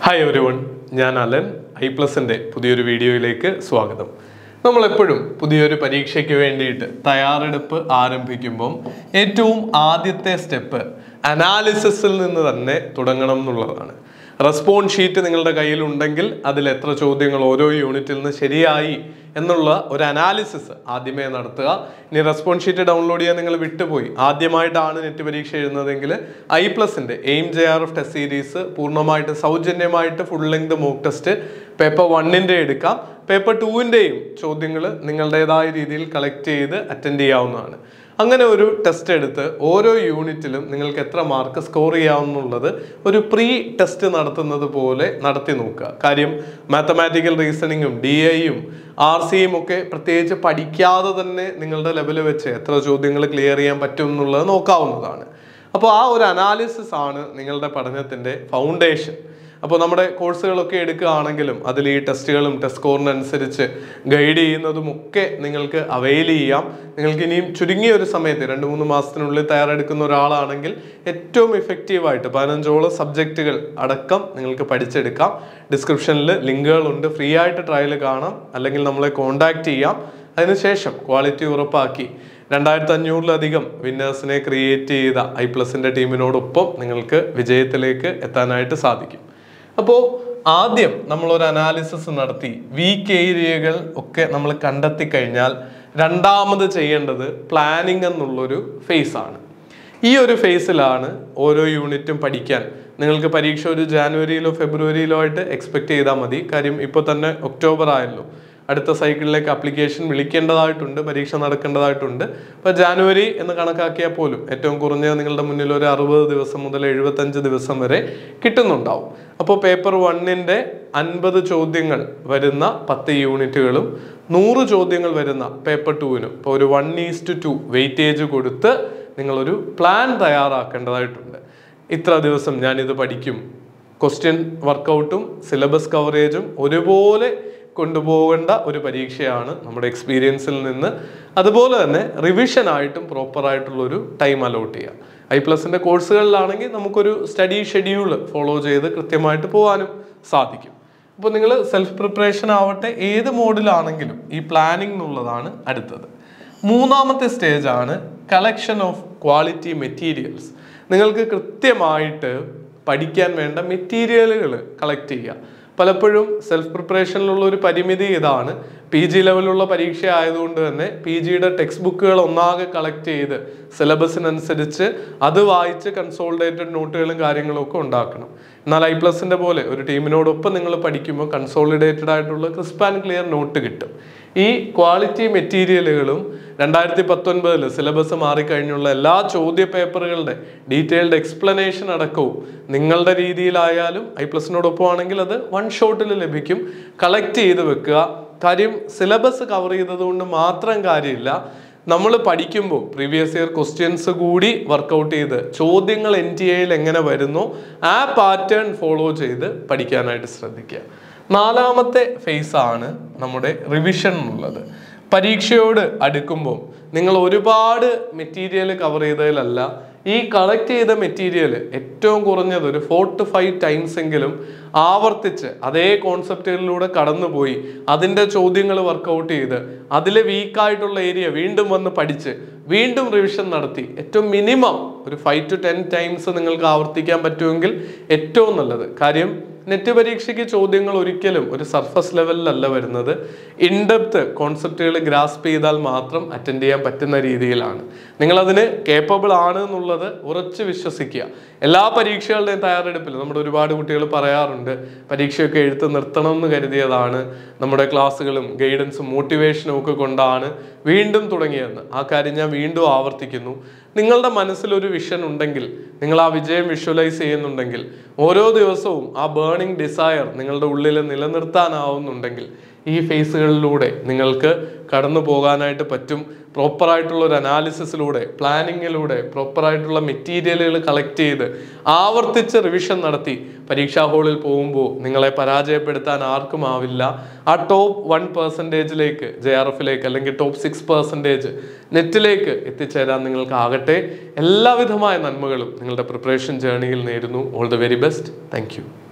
hi everyone ഞാൻ Alan ഐ പ്ലസിൻ്റെ പുതിയൊരു വീഡിയോയിലേക്ക് സ്വാഗതം നമ്മളെപ്പോഴും പുതിയൊരു പരീക്ഷയ്ക്ക് വേണ്ടിയിട്ട് തയ്യാറെടുപ്പ് ആരംഭിക്കുമ്പം ഏറ്റവും ആദ്യത്തെ സ്റ്റെപ്പ് അനാലിസിസിൽ നിന്ന് തന്നെ തുടങ്ങണം എന്നുള്ളതാണ് റെസ്പോൺസ് ഷീറ്റ് നിങ്ങളുടെ കയ്യിൽ ഉണ്ടെങ്കിൽ അതിൽ എത്ര ചോദ്യങ്ങൾ ഓരോ യൂണിറ്റിൽ നിന്ന് ശരിയായി എന്നുള്ള ഒരു അനാലിസിസ് ആദ്യമേ നടത്തുക ഇനി റെസ്പോൺസ് ഷീറ്റ് ഡൗൺലോഡ് ചെയ്യാൻ നിങ്ങൾ വിട്ടുപോയി ആദ്യമായിട്ടാണ് നെറ്റ് പരീക്ഷ എഴുതുന്നതെങ്കിൽ ഐ പ്ലസിന്റെ aim J R F test series പൂർണ്ണമായിട്ട് സൗജന്യമായിട്ട് full length mock test paper വണ്ണിന്റെ എടുക്കാം പേപ്പർ ടൂവിൻ്റെയും ചോദ്യങ്ങൾ നിങ്ങളുടേതായ രീതിയിൽ കളക്ട് ചെയ്ത് അറ്റൻഡ് ചെയ്യാവുന്നതാണ് അങ്ങനെ ഒരു ടെസ്റ്റ് എടുത്ത് ഓരോ യൂണിറ്റിലും നിങ്ങൾക്ക് എത്ര മാർക്ക് സ്കോർ ചെയ്യാവുന്നുള്ളത് ഒരു പ്രീ ടെസ്റ്റ് നടത്തുന്നത് പോലെ നടത്തി നോക്കുക കാര്യം മാത്തമാറ്റിക്കൽ റീസണിങ്ങും ഡി ഐയും ആർ സിയും ഒക്കെ പ്രത്യേകിച്ച് പഠിക്കാതെ തന്നെ നിങ്ങളുടെ ലെവൽ വെച്ച് എത്ര ചോദ്യങ്ങൾ ക്ലിയർ ചെയ്യാൻ പറ്റും എന്നുള്ളത് നോക്കാവുന്നതാണ് അപ്പോൾ ആ ഒരു അനാലിസിസ് ആണ് നിങ്ങളുടെ പഠനത്തിൻ്റെ ഫൗണ്ടേഷൻ അപ്പോൾ നമ്മുടെ കോഴ്സുകളൊക്കെ എടുക്കുകയാണെങ്കിലും അതിൽ ഈ ടെസ്റ്റുകളും ടെസ്റ്റ് സ്കോറിനനുസരിച്ച് ഗൈഡ് ചെയ്യുന്നതും ഒക്കെ നിങ്ങൾക്ക് അവൈൽ ചെയ്യാം നിങ്ങൾക്ക് ഇനിയും ചുരുങ്ങിയ ഒരു സമയത്ത് രണ്ട് മൂന്ന് മാസത്തിനുള്ളിൽ തയ്യാറെടുക്കുന്ന ഒരാളാണെങ്കിൽ ഏറ്റവും ഇഫക്റ്റീവായിട്ട് പതിനഞ്ചോളം സബ്ജക്റ്റുകൾ അടക്കം നിങ്ങൾക്ക് പഠിച്ചെടുക്കാം ഡിസ്ക്രിപ്ഷനിൽ ലിങ്കുകളുണ്ട് ഫ്രീ ആയിട്ട് ട്രയൽ കാണാം അല്ലെങ്കിൽ നമ്മളെ കോൺടാക്ട് ചെയ്യാം അതിനുശേഷം ക്വാളിറ്റി ഉറപ്പാക്കി രണ്ടായിരത്തി അഞ്ഞൂറിലധികം വിന്നേഴ്സിനെ ക്രിയേറ്റ് ചെയ്ത ഐ പ്ലസിന്റെ ടീമിനോടൊപ്പം നിങ്ങൾക്ക് വിജയത്തിലേക്ക് എത്താനായിട്ട് സാധിക്കും അപ്പോൾ ആദ്യം നമ്മളൊരു അനാലിസിസ് നടത്തി വീക്ക് ഏരിയകൾ ഒക്കെ നമ്മൾ കണ്ടെത്തി കഴിഞ്ഞാൽ രണ്ടാമത് ചെയ്യേണ്ടത് പ്ലാനിങ് എന്നുള്ളൊരു ഫേസ് ആണ് ഈ ഒരു ഫേസിലാണ് ഓരോ യൂണിറ്റും പഠിക്കാൻ നിങ്ങൾക്ക് പരീക്ഷ ഒരു ജാനുവരിയിലോ ഫെബ്രുവരിയിലോ ആയിട്ട് എക്സ്പെക്ട് ചെയ്താൽ മതി കാര്യം ഇപ്പോൾ തന്നെ ഒക്ടോബർ ആയല്ലോ അടുത്ത സൈക്കിളിലേക്ക് അപ്ലിക്കേഷൻ വിളിക്കേണ്ടതായിട്ടുണ്ട് പരീക്ഷ നടക്കേണ്ടതായിട്ടുണ്ട് അപ്പോൾ ജാനുവരി എന്ന് കണക്കാക്കിയാൽ പോലും ഏറ്റവും കുറഞ്ഞത് നിങ്ങളുടെ മുന്നിൽ ഒരു അറുപത് ദിവസം മുതൽ എഴുപത്തഞ്ച് ദിവസം വരെ കിട്ടുന്നുണ്ടാവും അപ്പോൾ പേപ്പർ വണ്ണിൻ്റെ അൻപത് ചോദ്യങ്ങൾ വരുന്ന പത്ത് യൂണിറ്റുകളും നൂറ് ചോദ്യങ്ങൾ വരുന്ന പേപ്പർ ടുവിനും ഇപ്പോൾ ഒരു വൺ ഈസ്റ്റ് ടു വെയിറ്റേജ് കൊടുത്ത് നിങ്ങളൊരു പ്ലാൻ തയ്യാറാക്കേണ്ടതായിട്ടുണ്ട് ഇത്ര ദിവസം ഞാനിത് പഠിക്കും ക്വസ്റ്റ്യൻ വർക്കൗട്ടും സിലബസ് കവറേജും ഒരുപോലെ കൊണ്ടുപോകേണ്ട ഒരു പരീക്ഷയാണ് നമ്മുടെ എക്സ്പീരിയൻസിൽ നിന്ന് അതുപോലെ തന്നെ റിവിഷൻ ആയിട്ടും പ്രോപ്പർ ആയിട്ടുള്ള ഒരു ടൈം അലോട്ട് ചെയ്യുക ഐ പ്ലസിന്റെ കോഴ്സുകളിലാണെങ്കിൽ നമുക്കൊരു സ്റ്റഡി ഷെഡ്യൂൾ ഫോളോ ചെയ്ത് കൃത്യമായിട്ട് പോകാനും സാധിക്കും അപ്പോൾ നിങ്ങൾ സെൽഫ് പ്രിപ്പറേഷൻ ആവട്ടെ ഏത് മോഡിലാണെങ്കിലും ഈ പ്ലാനിംഗ് എന്നുള്ളതാണ് അടുത്തത് മൂന്നാമത്തെ സ്റ്റേജ് ആണ് കളക്ഷൻ ഓഫ് ക്വാളിറ്റി മെറ്റീരിയൽസ് നിങ്ങൾക്ക് കൃത്യമായിട്ട് പഠിക്കാൻ വേണ്ട മെറ്റീരിയലുകൾ കളക്ട് ചെയ്യുക പലപ്പോഴും സെൽഫ് പ്രിപ്പറേഷനിലുള്ള ഒരു പരിമിതി ഇതാണ് പി ജി ലെവലുള്ള പരീക്ഷ ആയതുകൊണ്ട് തന്നെ പി ജിയുടെ ടെക്സ്റ്റ് ബുക്കുകൾ ഒന്നാകെ കളക്ട് ചെയ്ത് സിലബസിനനുസരിച്ച് അത് വായിച്ച് കൺസോളിഡേറ്റഡ് നോട്ടുകളും കാര്യങ്ങളും ഒക്കെ ഉണ്ടാക്കണം എന്നാൽ ഐ പ്ലസിന്റെ പോലെ ഒരു ടീമിനോടൊപ്പം നിങ്ങൾ പഠിക്കുമ്പോൾ കൺസോളിഡേറ്റഡ് ആയിട്ടുള്ള ക്രിസ്പ് ആൻഡ് ക്ലിയർ നോട്ട് കിട്ടും ഈ ക്വാളിറ്റി മെറ്റീരിയലുകളും രണ്ടായിരത്തി പത്തൊൻപതിൽ സിലബസ് മാറിക്കഴിഞ്ഞുള്ള എല്ലാ ചോദ്യ പേപ്പറുകളുടെ ഡീറ്റെയിൽഡ് എക്സ്പ്ലനേഷൻ അടക്കവും നിങ്ങളുടെ രീതിയിലായാലും ഐ പ്ലസിനോടൊപ്പം ആണെങ്കിൽ അത് വൺ ഷോട്ടിൽ ലഭിക്കും കളക്ട് ചെയ്ത് വെക്കുക കാര്യം സിലബസ് കവർ ചെയ്തത് കൊണ്ട് മാത്രം കാര്യമില്ല നമ്മൾ പഠിക്കുമ്പോൾ പ്രീവിയസ് ഇയർ ക്വസ്റ്റ്യൻസ് കൂടി വർക്കൗട്ട് ചെയ്ത് ചോദ്യങ്ങൾ എൻ ടി എയിൽ എങ്ങനെ വരുന്നു ആ പാറ്റേൺ ഫോളോ ചെയ്ത് പഠിക്കാനായിട്ട് ശ്രദ്ധിക്കുക നാലാമത്തെ ഫേസ് ആണ് നമ്മുടെ റിവിഷൻ എന്നുള്ളത് പരീക്ഷയോട് അടുക്കുമ്പോൾ നിങ്ങൾ ഒരുപാട് മെറ്റീരിയൽ കവർ ചെയ്തതിലല്ല ഈ കളക്ട് ചെയ്ത മെറ്റീരിയൽ ഏറ്റവും കുറഞ്ഞത് ഒരു ഫോർ ടു ഫൈവ് ടൈംസ് എങ്കിലും ആവർത്തിച്ച് അതേ കോൺസെപ്റ്റുകളിലൂടെ കടന്നുപോയി അതിൻ്റെ ചോദ്യങ്ങൾ വർക്കൗട്ട് ചെയ്ത് അതിലെ വീക്കായിട്ടുള്ള ഏരിയ വീണ്ടും വന്ന് പഠിച്ച് വീണ്ടും റിവിഷൻ നടത്തി ഏറ്റവും മിനിമം ഒരു ഫൈവ് ടു ടെൻ ടൈംസ് നിങ്ങൾക്ക് ആവർത്തിക്കാൻ പറ്റുമെങ്കിൽ ഏറ്റവും നല്ലത് കാര്യം നെറ്റ് പരീക്ഷയ്ക്ക് ചോദ്യങ്ങൾ ഒരിക്കലും ഒരു സർഫസ് ലെവലിലല്ല വരുന്നത് ഇൻഡെപ്ത് കോൺസെപ്റ്റുകൾ ഗ്രാസ്പ് ചെയ്താൽ മാത്രം അറ്റൻഡ് ചെയ്യാൻ പറ്റുന്ന രീതിയിലാണ് നിങ്ങൾ അതിന് കേപ്പബിൾ ആണ് എന്നുള്ളത് ഉറച്ച് വിശ്വസിക്കുക എല്ലാ പരീക്ഷകളുടെയും തയ്യാറെടുപ്പിൽ നമ്മുടെ ഒരുപാട് കുട്ടികൾ പറയാറുണ്ട് പരീക്ഷയൊക്കെ എഴുത്ത് നിർത്തണം എന്ന് കരുതിയതാണ് നമ്മുടെ ക്ലാസ്സുകളും ഗൈഡൻസും മോട്ടിവേഷനും ഒക്കെ കൊണ്ടാണ് വീണ്ടും തുടങ്ങിയതെന്ന് ആ കാര്യം ഞാൻ വീണ്ടും ആവർത്തിക്കുന്നു നിങ്ങളുടെ മനസ്സിലൊരു വിഷൻ ഉണ്ടെങ്കിൽ നിങ്ങൾ ആ വിജയം വിഷ്വലൈസ് ചെയ്യുന്നുണ്ടെങ്കിൽ ഓരോ ദിവസവും ആ ബേണിംഗ് ഡിസയർ നിങ്ങളുടെ ഉള്ളിൽ നിലനിർത്താനാവുന്നുണ്ടെങ്കിൽ ഈ ഫേസുകളിലൂടെ നിങ്ങൾക്ക് കടന്നു പോകാനായിട്ട് പറ്റും പ്രോപ്പറായിട്ടുള്ള ഒരു അനാലിസിസിലൂടെ പ്ലാനിങ്ങിലൂടെ പ്രോപ്പറായിട്ടുള്ള മെറ്റീരിയലുകൾ കളക്ട് ചെയ്ത് ആവർത്തിച്ച് റിവിഷൻ നടത്തി പരീക്ഷാ ഹാളിൽ പോകുമ്പോൾ നിങ്ങളെ പരാജയപ്പെടുത്താൻ ആർക്കും ആവില്ല ആ ടോപ്പ് വൺ പെർസെൻറ്റേജിലേക്ക് ജെ ആർ എഫിലേക്ക് അല്ലെങ്കിൽ ടോപ്പ് സിക്സ് പെർസെൻറ്റേജ് നെറ്റിലേക്ക് എത്തിച്ചേരാൻ നിങ്ങൾക്ക് ആകട്ടെ എല്ലാവിധമായ നന്മകളും നിങ്ങളുടെ പ്രിപ്പറേഷൻ ജേർണിയിൽ നേരുന്നു all the very best thank